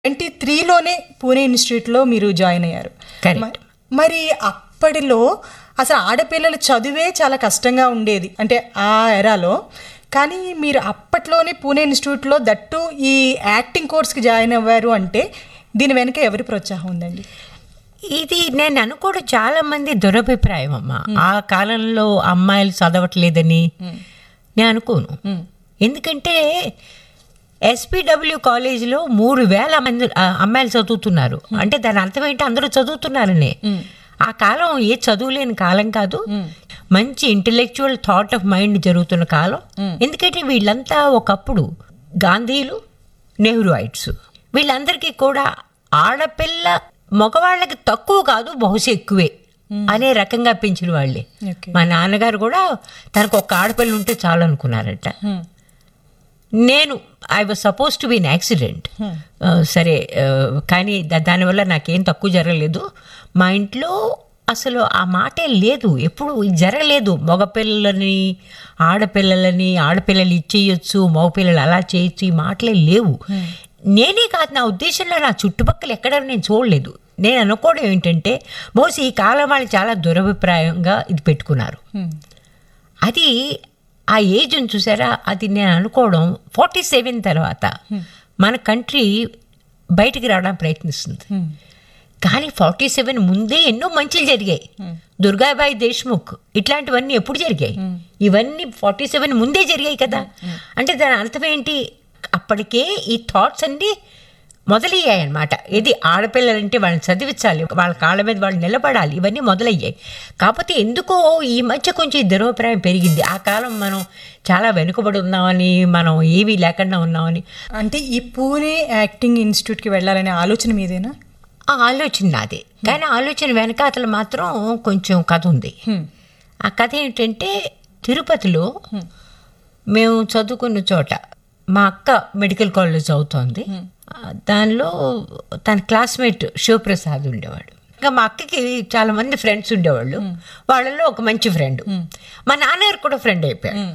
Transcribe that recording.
Twenty త్రీలోనే Pune ఇన్స్టిట్యూట్లో మీరు join అయ్యారు Correct. మ- మరి అప్పటిలో అసలు ఆడపిల్లల చదువే చాలా కష్టంగా ఉండేది అంటే ఆ ఎరాలో కానీ మీరు అప్పట్లోనే పూణే ఇన్స్టిట్యూట్లో దట్టు ఈ యాక్టింగ్ కోర్స్కి జాయిన్ అవ్వారు అంటే దీని వెనుక ఎవరి ప్రోత్సాహం ఉందండి ఇది నేను అనుకోవడం చాలా మంది దురభిప్రాయం అమ్మా ఆ కాలంలో అమ్మాయిలు చదవట్లేదని నేను అనుకోను ఎందుకంటే ఎస్పీడబ్ల్యూ కాలేజీలో మూడు వేల మంది ఆ, అమ్మాయిలు చదువుతున్నారు అంటే దాని అర్థం ఏంటి అందరూ చదువుతున్నారని ఆ కాలం ఏ చదువులేని కాలం కాదు మంచి ఇంటలెక్చువల్ థాట్ ఆఫ్ మైండ్ జరుగుతున్న కాలం ఎందుకంటే వీళ్ళంతా ఒకప్పుడు గాంధీలు నెహ్రూయిట్స్ వీళ్ళందరికీ కూడా ఆడపిల్ల మగవాళ్ళకి తక్కువ కాదు బహుశా ఎక్కువే అనే రకంగా పెంచిన వాళ్ళే Okay. మా నాన్నగారు కూడా తనకు ఒక ఆడపిల్ల ఉంటే చాలు అనుకున్నారట నేను I was supposed to be in accident సరే ఆ, కానీ దా- దానివల్ల నాకేం తక్కువ జరగలేదు మా ఇంట్లో అసలు ఆ మాటే లేదు ఎప్పుడు ఇది జరగలేదు మగపిల్లలని ఆడపిల్లలని ఆడపిల్లలు ఇచ్చేయచ్చు మగపిల్లలు అలా చేయొచ్చు ఈ మాటలే లేవు నేనే కాదు నా ఉద్దేశంలో నా చుట్టుపక్కల ఎక్కడ నేను చూడలేదు నేను అనుకోవడం ఏంటంటే బహుశా ఈ కాలం వాళ్ళు చాలా దురభిప్రాయంగా ఇది పెట్టుకున్నారు అది ఆ ఏజ్ ఉంది చూసారా అది నేను అనుకోవడం ఫార్టీ సెవెన్ తర్వాత మన కంట్రీ బయటికి రావడానికి ప్రయత్నిస్తుంది కానీ ఫార్టీ సెవెన్ ముందే ఎన్నో మంచిలు జరిగాయి దుర్గాబాయి దేశ్ముఖ్ ఇట్లాంటివన్నీ ఎప్పుడు జరిగాయి ఇవన్నీ ఫార్టీ సెవెన్ ముందే జరిగాయి కదా అంటే దాని అర్థం ఏంటి అప్పటికే ఈ థాట్స్ అన్నీ మొదలయ్యాయి అనమాట ఇది ఆడపిల్లలంటే వాళ్ళని చదివించాలి వాళ్ళ కాళ్ళ మీద వాళ్ళు నిలబడాలి ఇవన్నీ మొదలయ్యాయి కాకపోతే ఎందుకో ఈ మధ్య కొంచెం ఈ దురభిప్రాయం పెరిగింది ఆ కాలం మనం చాలా వెనుకబడి ఉన్నామని మనం ఏమీ లేకుండా ఉన్నామని అంటే ఈ పూణే యాక్టింగ్ ఇన్స్టిట్యూట్కి వెళ్ళాలనే ఆలోచన మీదేనా ఆ ఆలోచన నాదే కానీ ఆలోచన వెనకాతల మాత్రం కొంచెం కథ ఉంది ఆ కథ ఏంటంటే తిరుపతిలో మేము చదువుకున్న చోట మా అక్క మెడికల్ కాలేజ్ చదువుతోంది ఆ, దానిలో తన క్లాస్మేట్ శివప్రసాద్ ఉండేవాడు ఇంకా మా అక్కకి చాలా మంది ఫ్రెండ్స్ ఉండేవాళ్ళు వాళ్ళలో ఒక మంచి ఫ్రెండ్ మా నాన్నగారు కూడా ఫ్రెండ్ అయిపోయాడు